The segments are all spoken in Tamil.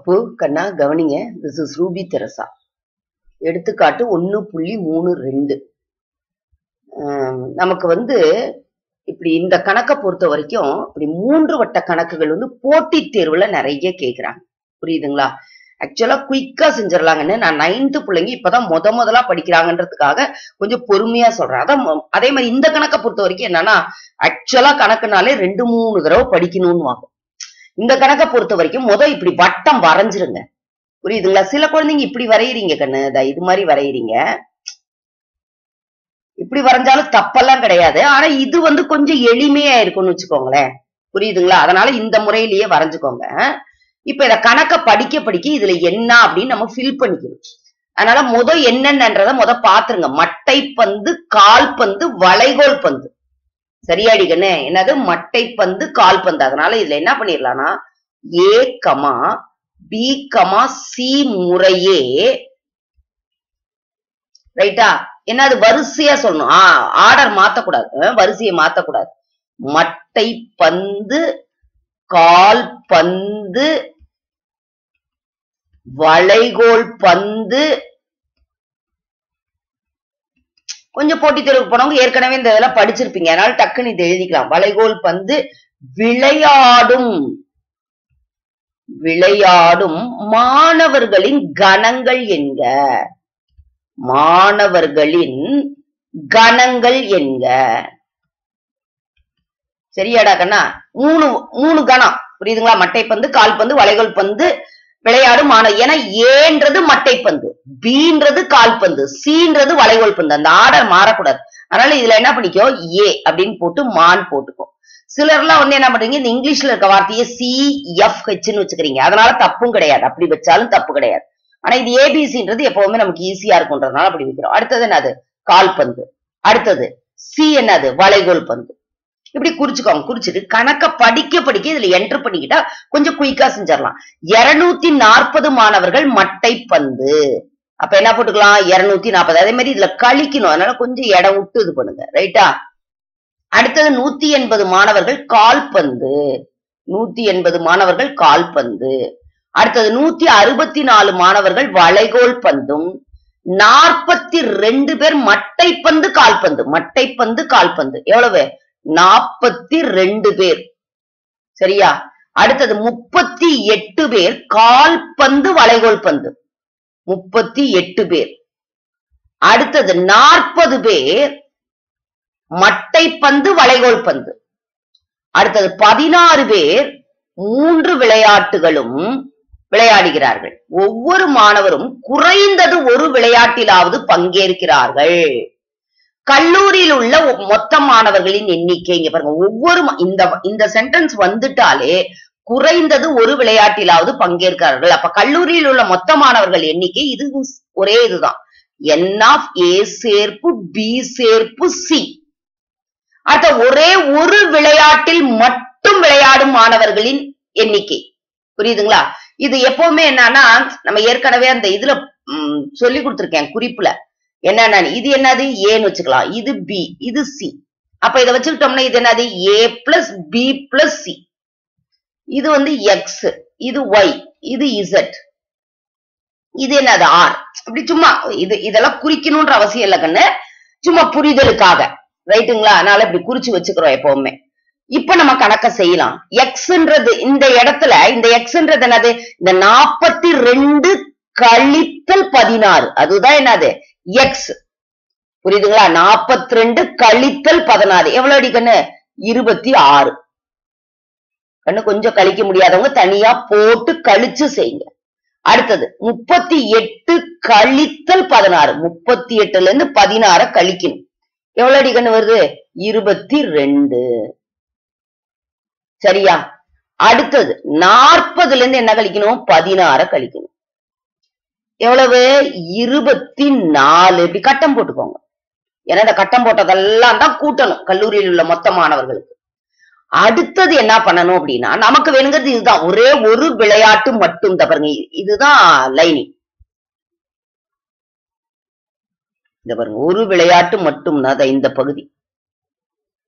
அப்பு கண்ணா கவனிங்க திஸ் இஸ் ரூபி தெரசா எடுத்துக்காட்டு ஒன்னு புள்ளி மூணு ரெண்டு ஆம், நமக்கு வந்து இப்படி இந்த கணக்கை பொறுத்த வரைக்கும் இப்படி மூன்று வட்ட கணக்குகள் வந்து போட்டித் தேர்வுல நிறைய கேக்குறாங்க புரியுதுங்களா ஆக்சுவலா குயிக்கா செஞ்சிடலாங்கன்னு நான் நைன்த்து பிள்ளைங்க இப்பதான் முத முதலா படிக்கிறாங்கன்றதுக்காக கொஞ்சம் பொறுமையா சொல்றேன் அதான் மொ- அதே மாதிரி இந்த கணக்கை பொறுத்த வரைக்கும் என்னன்னா ஆக்சுவலா கணக்குனாலே ரெண்டு மூணு தடவை படிக்கணும்னு வாங்க இந்த கணக்கை பொறுத்த வரைக்கும் முத இப்படி வட்டம் வரைஞ்சிருங்க புரியுதுங்களா சில குழந்தைங்க இப்படி வரையறீங்க கண்ணு இதா இது மாதிரி வரையறீங்க இப்படி வரைஞ்சாலும் தப்பெல்லாம் கிடையாது ஆனா இது வந்து கொஞ்சம் எளிமையா இருக்கும்னு வச்சுக்கோங்களேன் புரியுதுங்களா அதனால இந்த முறையிலேயே வரைஞ்சுக்கோங்க இப்ப இத கணக்க படிக்க படிக்க இதுல என்ன அப்படின்னு நம்ம ஃபில் பண்ணிக்கணும் அதனால முத என்னென்னன்றத முத பாத்துருங்க மட்டை பந்து கால் பந்து வளைகோல் பந்து சரியாடி கண்ணு என்னது மட்டை பந்து கால் பந்து அதனால இதுல என்ன பண்ணிடலாம்னா A comma B comma C முறையே ரைட்டா என்னது வரிசையா சொல்லணும் ஆ ஆர்டர் மாத்தக்கூடாது அஹ், வரிசையை மாத்தக்கூடாது மட்டை பந்து கால் பந்து வளைகோல் பந்து கொஞ்சம் போட்டித் தேர்வுக்கு போனவங்க ஏற்கனவே இந்த இதெல்லாம் படிச்சிருப்பீங்க அதனால டக்குன்னு இது எழுதிக்கலாம் வளைகோல் பந்து விளையாடும் விளையாடும் மாணவர்களின் கணங்கள் என்க மாணவர்களின் கணங்கள் என்க சரியாடா கண்ணா மூணு மூணு கணம் புரியுதுங்களா மட்டைப்பந்து கால்பந்து வளைகோல் பந்து விளையாடும் மாணவர் ஏன்னா ஏன்றது மட்டைப்பந்து பீன்றது கால்பந்து சீன்றது வளைகோல் பந்து அந்த ஆர்டர் மாறக்கூடாது அதனால இதுல என்ன பண்ணிக்கோ ஏ அப்படின்னு போட்டு மான் போட்டுக்கோ சிலர்லாம் வந்து என்ன பண்றீங்க இந்த இங்கிலீஷ்ல இருக்க வார்த்தையை சி எஃப் ஹெச்னு வச்சுக்கிறீங்க அதனால தப்பும் கிடையாது அப்படி வச்சாலும் தப்பு கிடையாது ஆனா இது ஏபிசின்றது எப்பவுமே நமக்கு ஈஸியா இருக்கும்ன்றதுனால அப்படி வைக்கிறோம் அடுத்தது என்னது கால்பந்து அடுத்தது சி என்னது வளைகோல் பந்து இப்படி குறிச்சுக்கோங்க குறிச்சிட்டு கணக்க படிக்க படிக்க இதுல என்டர் பண்ணிக்கிட்டா கொஞ்சம் குயிக்கா செஞ்சிடலாம் இருநூத்தி நாற்பது மாணவர்கள் மட்டை பந்து அப்ப என்ன போட்டுக்கலாம் இருநூத்தி நாற்பது அதே மாதிரி இதுல கழிக்கணும் அதனால கொஞ்சம் இடம் விட்டு இது பண்ணுங்க ரைட்டா அடுத்தது நூத்தி எண்பது மாணவர்கள் கால்பந்து நூத்தி எண்பது மாணவர்கள் கால்பந்து அடுத்தது நூத்தி அறுபத்தி நாலு மாணவர்கள் வளைகோல் பந்தும் நாற்பத்தி ரெண்டு பேர் மட்டைப்பந்து கால்பந்து மட்டைப்பந்து கால்பந்து எவ்வளவு நாற்பத்தி ரெண்டு பேர் சரியா அடுத்தது முப்பத்தி எட்டு பேர் கால்பந்து வளைகோல் பந்து முப்பத்தி எட்டு பேர் அடுத்தது நாற்பது பேர் மட்டைப்பந்து வளைகோல் பந்து அடுத்தது பதினாறு பேர் மூன்று விளையாட்டுகளும் விளையாடுகிறார்கள் ஒவ்வொரு மாணவரும் குறைந்தது ஒரு விளையாட்டிலாவது பங்கேற்கிறார்கள் கல்லூரியில் உள்ள ஒ- மொத்த மாணவர்களின் எண்ணிக்கை இங்க பாருங்க ஒவ்வொரு மா- இந்த இந்த சென்டென்ஸ் வந்துட்டாலே குறைந்தது ஒரு விளையாட்டிலாவது பங்கேற்கிறார்கள் அப்ப கல்லூரியில் உள்ள மொத்த மாணவர்கள் எண்ணிக்கை இது ஒரே இதுதான் என் ஆஃப் ஏ சேர்ப்பு பி சேர்ப்பு சி அடுத்த ஒரே ஒரு விளையாட்டில் மட்டும் விளையாடும் மாணவர்களின் எண்ணிக்கை புரியுதுங்களா இது எப்பவுமே என்னன்னா நம்ம ஏற்கனவே அந்த இதுல ம், சொல்லி கொடுத்திருக்கேன் குறிப்புல என்னன்னா இது என்னது ஏன்னு வச்சுக்கலாம் இது பி இது சி அப்ப இதை வச்சுக்கிட்டோம்னா இது என்னது A plus B plus C இது வந்து எக்ஸ் இது ஒய் இது இசட் இது என்னது ஆர் இப்படி சும்மா இது இதெல்லாம் குறிக்கணும்ன்ற அவசியம் இல்லை கண்ணு சும்மா புரிதலுக்காக ரைட்டுங்களா அதனால இப்படி குறிச்சு வச்சுக்கிறோம் எப்பவுமே இப்ப நம்ம கணக்க செய்யலாம் எக்ஸ்ன்றது இந்த இடத்துல இந்த எக்ஸ்ன்றது என்னது இந்த நாற்பத்தி ரெண்டு கழித்தல் பதினாறு அதுதான் என்னது எக்ஸ் புரியுதுங்களா நாற்பத்தி ரெண்டு கழித்தல் பதினாறு எவ்வளவு அடி கண்ணு இருபத்தி ஆறு கண்ணு கொஞ்சம் கழிக்க முடியாதவங்க தனியா போட்டு கழிச்சு செய்யுங்க அடுத்தது முப்பத்தி எட்டு கழித்தல் பதினாறு முப்பத்தி எட்டுல இருந்து பதினாற கழிக்கணும் எவ்வளவு அடி கண்ணு வருது இருபத்தி ரெண்டு சரியா அடுத்தது நாற்பதுல இருந்து என்ன கழிக்கணும் பதினாற கழிக்கணும் எவ்வளவு இருபத்தி நாலு இப்படி கட்டம் போட்டுக்கோங்க ஏன்னா இந்த கட்டம் போட்டதெல்லாம் தான் கூட்டணும் கல்லூரியில் உள்ள மொத்த மாணவர்களுக்கு அடுத்தது என்ன பண்ணணும் அப்படின்னா நமக்கு வேணுங்கிறது இதுதான் ஒரே ஒரு விளையாட்டு மட்டும் தான் பாருங்க இ- இதுதான் லைனிங் இந்த பாருங்க ஒரு விளையாட்டு மட்டும்னா தான் இந்த பகுதி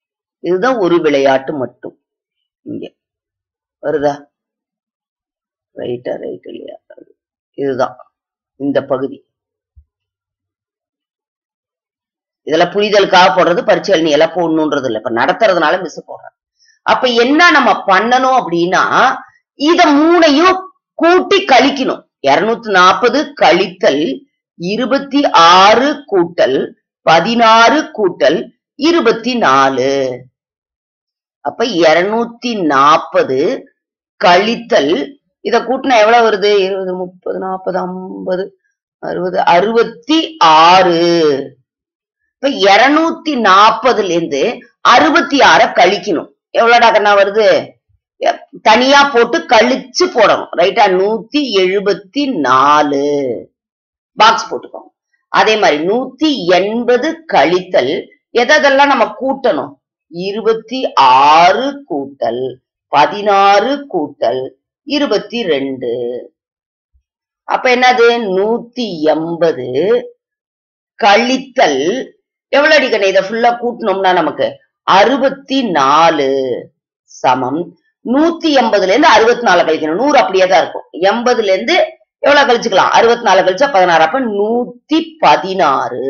இதுதான் ஒரு விளையாட்டு மட்டும் இங்க வருதா ரைட்டா ரைட் இல்லையா இதுதான் இந்த பகுதி இதெல்லாம் புரிதலுக்காக போடுறது பரிச்சை நீ எல்லாம் போடணுன்றது இல்ல இப்ப நடத்துறதுனால மிஸ் போடுறேன் அப்ப என்ன நம்ம பண்ணணும் அப்படின்னா இத மூணையும் கூட்டி கழிக்கணும் இருநூத்தி நாற்பது கழித்தல் இருபத்தி ஆறு கூட்டல் பதினாறு கூட்டல் இருபத்தி நாலு அப்ப இருநூத்தி நாற்பது கழித்தல் இத கூட்டினா எவ்வளவு வருது இருபது முப்பது நாற்பது ஐம்பது அறுபது அறுபத்தி ஆறு இப்ப இருநூத்தி நாற்பதுல இருந்து அறுபத்தி ஆற கழிக்கணும் எவ்வளோடா கண்ணா வருது எ- தனியா போட்டு கழிச்சு போடணும் ரைட்டா நூத்தி எழுபத்தி நாலு பாக்ஸ் போட்டுக்கோங்க அதே மாதிரி நூத்தி எண்பது கழித்தல் எதெல்லாம் நம்ம கூட்டணும் இருபத்தி ஆறு கூட்டல் பதினாறு கூட்டல் இருபத்தி ரெண்டு அப்ப என்னது நூத்தி எண்பது கழித்தல் எவ்வளவு அடிக்கணும் இதை ஃபுல்லா கூட்டணும்னா நமக்கு அறுபத்தி நாலு சமம் நூத்தி எண்பதுல இருந்து அறுபத்தி நாலு கழிக்கணும் நூறு அப்படியே தான் இருக்கும் எண்பதுல இருந்து எவ்வளவு கழிச்சுக்கலாம் அறுபத்தி நாலு கழிச்சா பதினாறு அப்ப நூத்தி பதினாறு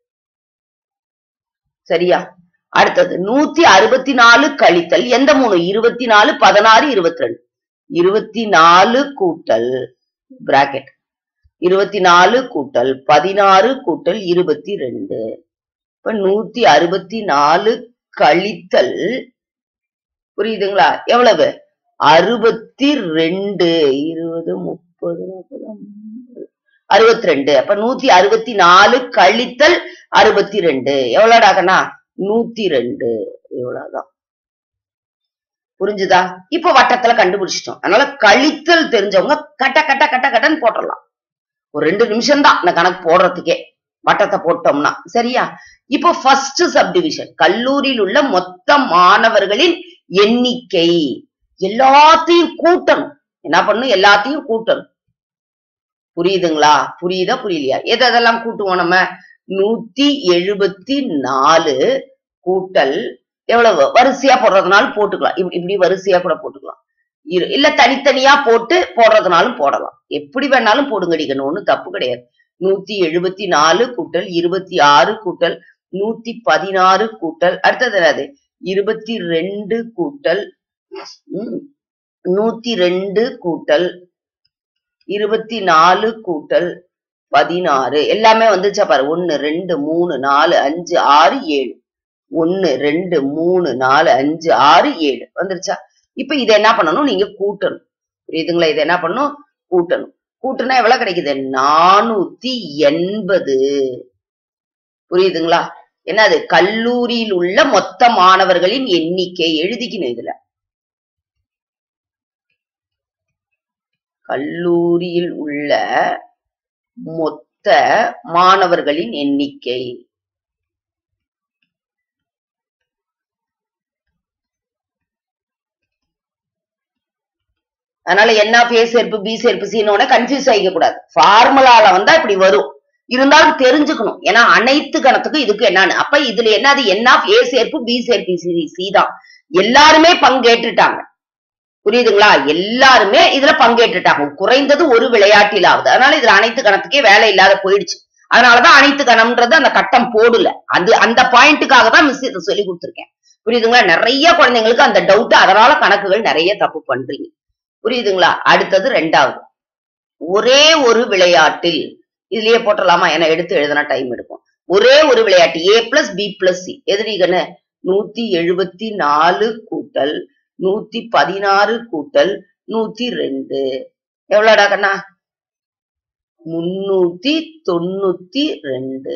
சரியா அடுத்தது நூத்தி அறுபத்தி நாலு கழித்தல் எந்த மூணு இருபத்தி நாலு பதினாறு இருபத்தி ரெண்டு இருபத்தி நாலு கூட்டல் பிராக்கெட் இருபத்தி நாலு கூட்டல் பதினாறு கூட்டல் இருபத்தி ரெண்டு இப்ப நூத்தி அறுபத்தி நாலு கழித்தல் புரியுதுங்களா எவ்வளவு அறுபத்தி ரெண்டு இருபது முப்பது நாற்பது ஐம்பது அறுபத்தி ரெண்டு அப்ப நூத்தி அறுபத்தி நாலு கழித்தல் அறுபத்தி ரெண்டு எவ்வளோடாகனா நூத்தி ரெண்டு இவ்வளவுதான் புரிஞ்சுதா இப்ப வட்டத்துல கண்டுபிடிச்சிட்டோம் அதனால கழித்தல் தெரிஞ்சவங்க கட்ட கட்ட கட்ட கட்டன்னு போட்டுடலாம் ஒரு ரெண்டு நிமிஷம் தான் இந்த கணக்கு போடுறதுக்கே வட்டத்தை போட்டோம்னா சரியா இப்போ ஃபர்ஸ்ட் சப்டிவிஷன் கல்லூரியில் உள்ள மொத்த மாணவர்களின் எண்ணிக்கை எல்லாத்தையும் கூட்டணும் என்ன பண்ணணும் எல்லாத்தையும் கூட்டணும் புரியுதுங்களா புரியுதா புரியலையா எது அதெல்லாம் கூட்டுவோம் நம்ம நூத்தி எழுபத்தி நாலு கூட்டல் எவ்வளவு வரிசையா போடுறதுனாலும் போட்டுக்கலாம் இப்படி இப்படி வரிசையா கூட போட்டுக்கலாம் இரு- இல்ல தனித்தனியா போட்டு போடுறதுனாலும் போடலாம் எப்படி வேணாலும் போடுங்கடிக்கணும் ஒண்ணும் தப்பு கிடையாது நூத்தி எழுபத்தி நாலு கூட்டல் இருபத்தி ஆறு கூட்டல் நூத்தி பதினாறு கூட்டல் அடுத்தது என்னது இருபத்தி ரெண்டு கூட்டல் ம், நூத்தி ரெண்டு கூட்டல் இருபத்தி நாலு கூட்டல் பதினாறு எல்லாமே வந்துச்சா பாரு ஒன்னு ரெண்டு மூணு நாலு அஞ்சு ஆறு ஏழு ஒன்னு ரெண்டு மூணு நாலு அஞ்சு ஆறு ஏழு வந்துருச்சா இப்ப இதை என்ன பண்ணணும் நீங்க கூட்டணும் புரியுதுங்களா இதை என்ன பண்ணணும் கூட்டணும் கூட்டுனா எவ்வளவு கிடைக்குது நானூத்தி எண்பது புரியுதுங்களா என்னது கல்லூரியில் உள்ள மொத்த மாணவர்களின் எண்ணிக்கை எழுதிக்கணும் இதுல கல்லூரியில் உள்ள மொத்த மாணவர்களின் எண்ணிக்கை அதனால என்ன ஏ சேர்ப்பு பி சேர்ப்பு சின்னு கன்ஃபியூஸ் ஆகிக்க கூடாது ஃபார்முலால வந்தா இப்படி வரும் இருந்தாலும் தெரிஞ்சுக்கணும் ஏன்னா அனைத்து கணத்துக்கும் இதுக்கு என்னன்னு அப்ப இதுல என்னது என்ன ஏ சேர்ப்பு பி சேர்ப்பு சி சி தான் எல்லாருமே பங்கேற்றுட்டாங்க புரியுதுங்களா எல்லாருமே இதுல பங்கேற்றுட்டாங்க குறைந்தது ஒரு விளையாட்டிலாவது அதனால இதுல அனைத்து கணத்துக்கே வேலை இல்லாத போயிடுச்சு அதனாலதான் அனைத்து கணம்ன்றது அந்த கட்டம் போடல அது அந்த பாயிண்ட்டுக்காக தான் மிஸ் இதை சொல்லி கொடுத்துருக்கேன் புரியுதுங்களா நிறைய குழந்தைங்களுக்கு அந்த டவுட் அதனால கணக்குகள் நிறைய தப்பு பண்றீங்க புரியுதுங்களா அடுத்தது ரெண்டாவது ஒரே ஒரு விளையாட்டில் இதுலயே போட்டலாமா ஏன்னா எடுத்து எழுதுனா டைம் எடுக்கும் ஒரே ஒரு விளையாட்டு A plus B plus C எதிரிகன்னு நூத்தி எழுபத்தி நாலு கூட்டல் நூத்தி பதினாறு கூட்டல் நூத்தி ரெண்டு எவ்வளோடா கண்ணா முன்னூத்தி தொண்ணூத்தி ரெண்டு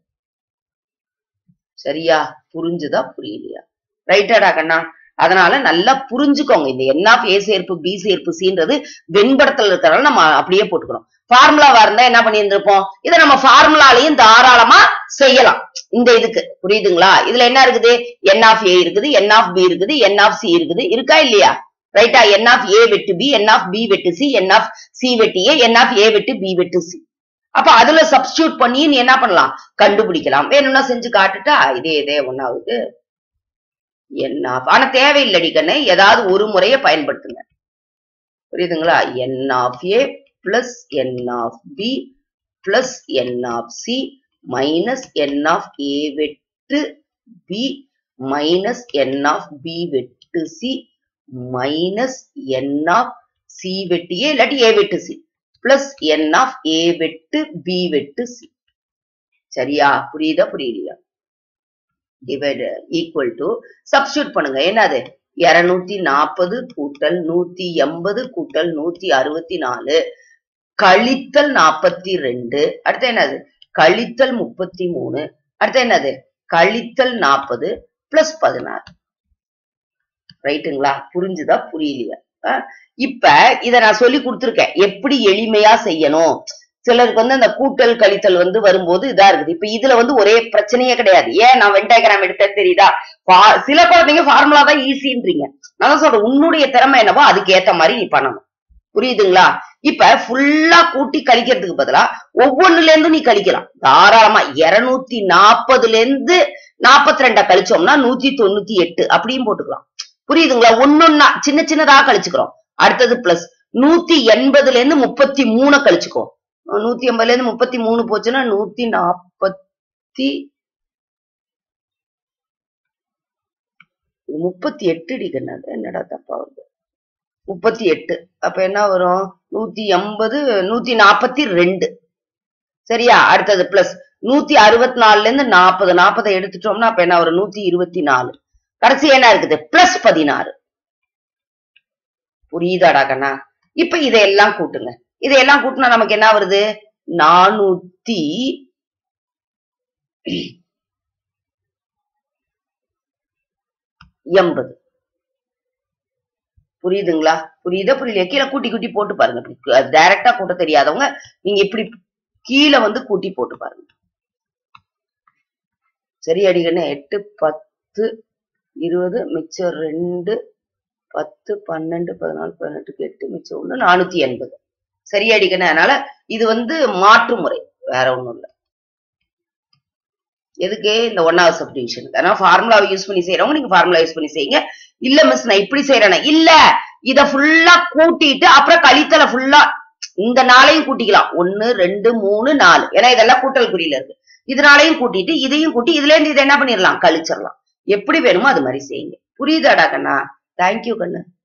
சரியா புரிஞ்சுதா புரியலையா ரைட்டாடா கண்ணா அதனால நல்லா புரிஞ்சுக்கோங்க இந்த என் ஆஃப் ஏ சேர்ப்பு பி சேர்ப்பு சின்றது வெண்படத்துல இருக்கிறனால நம்ம அப்படியே போட்டுக்கிறோம் ஃபார்முலாவா இருந்தா என்ன பண்ணியிருந்திருப்போம் இதை நம்ம ஃபார்முலாலையும் தாராளமா செய்யலாம் இந்த இதுக்கு புரியுதுங்களா இதுல என்ன இருக்குது என் ஆஃப் ஏ இருக்குது என் ஆஃப் பி இருக்குது என் ஆஃப் சி இருக்குது இருக்கா இல்லையா ரைட்டா என் ஆஃப் ஏ வெட்டு பி என் ஆஃப் பி வெட்டு சி என் ஆஃப் சி வெட்டு ஏ என் ஆஃப் ஏ வெட்டு பி வெட்டு சி அப்ப அதுல சப்ஸ்டியூட் பண்ணி நீ என்ன பண்ணலாம் கண்டுபிடிக்கலாம் வேணும்னா செஞ்சு காட்டுட்டா இதே இதே ஒன்னாவது என்ன ஆனா தேவையில்லடி கண்ணு ஏதாவது ஒரு முறையை பயன்படுத்துங்க புரியுதுங்களா N of A plus N of B plus N of C minus N of A வெட்டு B minus N of B வெட்டு C minus N of C வெட்டு ஏ இல்லாட்டி ஏ வெட்டு C plus N of A வெட்டு பி வெட்டு சி சரியா புரியுதா புரியலையா டிவைட் ஈக்குவல் டு சப்ஸ்டியூட் பண்ணுங்க என்னது இருநூத்தி நாற்பது கூட்டல் நூத்தி எண்பது கூட்டல் நூத்தி அறுபத்தி நாலு கழித்தல் நாற்பத்தி ரெண்டு அடுத்து என்னது கழித்தல் முப்பத்தி மூணு அடுத்து என்னது கழித்தல் நாற்பது பிளஸ் பதினாறு ரைட்டுங்களா புரிஞ்சுதா புரியலையா அஹ் இப்ப இத நான் சொல்லி கொடுத்துருக்கேன் எப்படி எளிமையா செய்யணும் சிலருக்கு வந்து அந்த கூட்டல் கழித்தல் வந்து வரும்போது இதா இருக்குது இப்ப இதுல வந்து ஒரே பிரச்சனையே கிடையாது ஏன் நான் வெண்டாகிராம் எடுத்தேன்னு தெரியுதா Fa- சில குழந்தைங்க ஃபார்முலா தான் ஈஸின்றீங்க நான் தான் சொல்றேன் உன்னுடைய திறமை என்னவோ அதுக்கு ஏத்த மாதிரி நீ பண்ணணும் புரியுதுங்களா இப்ப ஃபுல்லா கூட்டி கழிக்கிறதுக்கு பதிலா ஒவ்வொன்னுல இருந்தும் நீ கழிக்கலாம் தாராளமா இருநூத்தி நாற்பதுல இருந்து நாற்பத்தி ரெண்டா கழிச்சோம்னா நூத்தி தொண்ணூத்தி எட்டு அப்படியும் போட்டுக்கலாம் புரியுதுங்களா ஒன்னொன்னா சின்ன சின்னதா கழிச்சுக்கிறோம் அடுத்தது பிளஸ் நூத்தி எண்பதுல இருந்து முப்பத்தி மூணு கழிச்சுக்கோ நூத்தி எண்பதுல இருந்து முப்பத்தி மூணு போச்சுன்னா நூத்தி நாப்பத்தி இது முப்பத்தி எட்டு டிகன்னது என்னடா தப்பா வருது முப்பத்தி எட்டு அப்ப என்ன வரும் நூத்தி எண்பது நூத்தி நாப்பத்தி ரெண்டு சரியா அடுத்தது பிளஸ் நூத்தி அறுபத்தி நாலுல இருந்து நாற்பது நாற்பதை எடுத்துட்டோம்னா அப்ப என்ன வரும் நூத்தி இருபத்தி நாலு கடைசி என்ன இருக்குது பிளஸ் பதினாறு புரியுதாடா கண்ணா இப்ப இதையெல்லாம் கூட்டுங்க இதையெல்லாம் கூட்டினா நமக்கு என்ன வருது நானூத்தி எண்பது புரியுதுங்களா புரியுதா புரியலையா கீழே கூட்டி கூட்டி போட்டு பாருங்க டைரக்டா கூட்ட தெரியாதவங்க நீங்க இப்படி கீழே வந்து கூட்டி போட்டு பாருங்க சரி அடிக்கண்ணே எட்டு பத்து இருபது மிச்சம் ரெண்டு பத்து பன்னெண்டு பதினாலு பதினெட்டுக்கு எட்டு மிச்சம் ஒண்ணு நானூத்தி எண்பது சரி அடிக்கண்ணே அதனால இது வந்து மாற்று முறை வேற ஒண்ணும் இல்ல எதுக்கு இந்த ஒன்னாவது சப்டிவிஷனுக்கு அதனால ஃபார்முலாவை யூஸ் பண்ணி செய்யறவங்க நீங்க ஃபார்முலா யூஸ் பண்ணி செய்யுங்க இல்ல மிஸ் நான் இப்படி செய்யறேன் இல்ல இத ஃபுல்லா கூட்டிட்டு அப்புறம் கழித்தலை ஃபுல்லா இந்த நாளையும் கூட்டிக்கலாம் ஒன்னு ரெண்டு மூணு நாலு ஏன்னா இதெல்லாம் கூட்டல் குறியில இருக்கு இதனாலையும் கூட்டிட்டு இதையும் கூட்டி இதுல இருந்து இதை என்ன பண்ணிடலாம் கழிச்சிடலாம் எப்படி வேணுமோ அது மாதிரி செய்யுங்க புரியுதாடா கண்ணா தேங்க்யூ கண்ணு